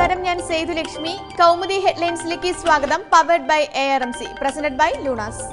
നമസ്കാരം ഞാൻ സേതുലക്ഷ്മി കൗമുദി ഹെഡ്ലൈൻസിലേക്ക് സ്വാഗതം powered by A R M C presented by Lunas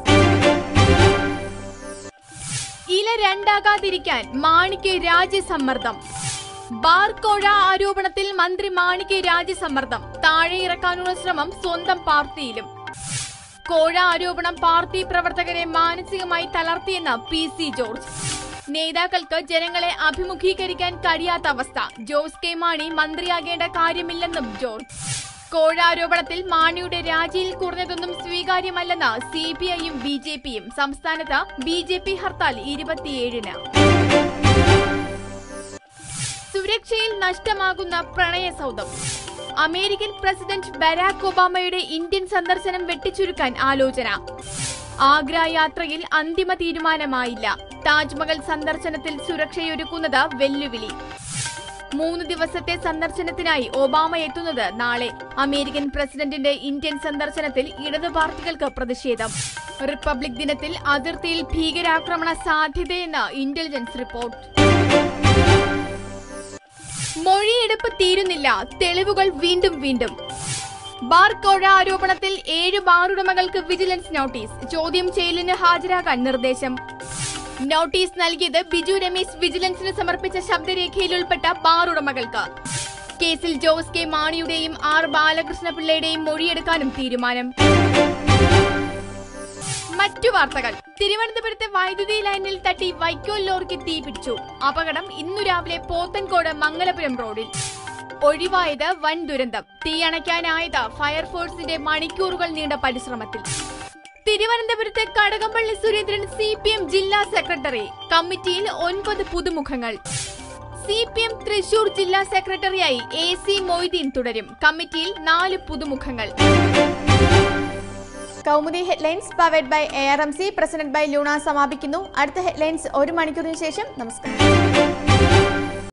ഇല രണ്ടാകാതിരിക്കാൻ മാണിക്ക് രാജ്യസമ്മർദ്ദം ബാർ കോഴ ആരോപണത്തിൽ മന്ത്രി മാണിക്ക് രാജ്യസമ്മർദ്ദം താഴെ ഇറക്കാനുള്ള ശ്രമം സ്വന്തം പാർട്ടിയിലും കോഴ ആരോപണം പാർട്ടി പ്രവർത്തകരെ മാനസികമായി തളർത്തിയെന്ന് പി സി ജോർജ് നേതാക്കൾക്ക് ജനങ്ങളെ അഭിമുഖീകരിക്കാൻ കഴിയാത്ത അവസ്ഥ ജോസ് കെ മാണി മന്ത്രിയാകേണ്ട കാര്യമില്ലെന്നും ജോർജ് കോഴ ആരോപണത്തിൽ മാണിയുടെ രാജിയിൽ കുറഞ്ഞതൊന്നും സ്വീകാര്യമല്ലെന്ന് സി പി ഐയും ബി ജെ പിയും സംസ്ഥാനത്ത് ബി ജെ പി ഹർത്താൽ ഇരുപത്തിയേഴിന് സുരക്ഷയിൽ നഷ്ടമാകുന്ന പ്രണയസൗധം അമേരിക്കൻ പ്രസിഡന്റ് ബരാക് ഒബാമയുടെ ഇന്ത്യൻ സന്ദർശനം വെട്ടിച്ചുരുക്കാൻ ആലോചന ആഗ്ര യാത്രയിൽ അന്തിമ തീരുമാനമായില്ല താജ്മഹൽ സന്ദർശനത്തിൽ സുരക്ഷയൊരുക്കുന്നത് വെല്ലുവിളി മൂന്ന് ദിവസത്തെ സന്ദർശനത്തിനായി ഒബാമ എത്തുന്നത് നാളെ അമേരിക്കൻ പ്രസിഡന്റിന്റെ ഇന്ത്യൻ സന്ദർശനത്തിൽ ഇടതു പാർട്ടികൾക്ക് പ്രതിഷേധം റിപ്പബ്ലിക് ദിനത്തിൽ അതിർത്തിയിൽ ഭീകരാക്രമണ സാധ്യതയെന്ന് ഇന്റലിജൻസ് റിപ്പോർട്ട് മൊഴിയെടുപ്പ് തീരുന്നില്ല തെളിവുകൾ വീണ്ടും വീണ്ടും ബാർ കോഴ ആരോപണത്തിൽ ഏഴ് ബാറുടമകൾക്ക് വിജിലൻസ് നോട്ടീസ് ചോദ്യം ചെയ്യലിന് ഹാജരാകാൻ നിർദ്ദേശം നോട്ടീസ് നൽകിയത് ബിജു രമേശ് വിജിലൻസിന് സമർപ്പിച്ച ശബ്ദരേഖയിൽ ഉൾപ്പെട്ട ബാർ ഉടമകൾക്ക് കേസിൽ ജോസ് കെ മാണിയുടെയും ആർ ബാലകൃഷ്ണപിള്ളയുടെയും മൊഴിയെടുക്കാനും തീരുമാനം മറ്റു വാർത്തകൾ തിരുവനന്തപുരത്തെ വൈദ്യുതി ലൈനിൽ തട്ടി വൈക്കോൽ ലോറിക്ക് തീ പിടിച്ചു അപകടം ഇന്നു രാവിലെ പോത്തൻകോട് മംഗലപുരം റോഡിൽ ഒഴിവായത് വൻ ദുരന്തം തീയണയ്ക്കാനായത് ഫയർഫോഴ്സിന്റെ മണിക്കൂറുകൾ നീണ്ട പരിശ്രമത്തിൽ തിരുവനന്തപുരത്തെ Kadakampally Surendran C P M ജില്ലാ സെക്രട്ടറി കമ്മിറ്റിയിൽ ഒൻപത് പുതുമുഖങ്ങൾ സി പി എം തൃശൂർ ജില്ലാ സെക്രട്ടറിയായി എ സി മൊയ്തീൻ തുടരും കമ്മിറ്റിയിൽ നാല് പുതുമുഖങ്ങൾ Kaumudi headlines powered by A R M C presented by Luna സമാപിക്കുന്നു അടുത്ത ഹെഡ്ലൈൻസ് ഒരു മണിക്കൂറിന് ശേഷം നമസ്കാരം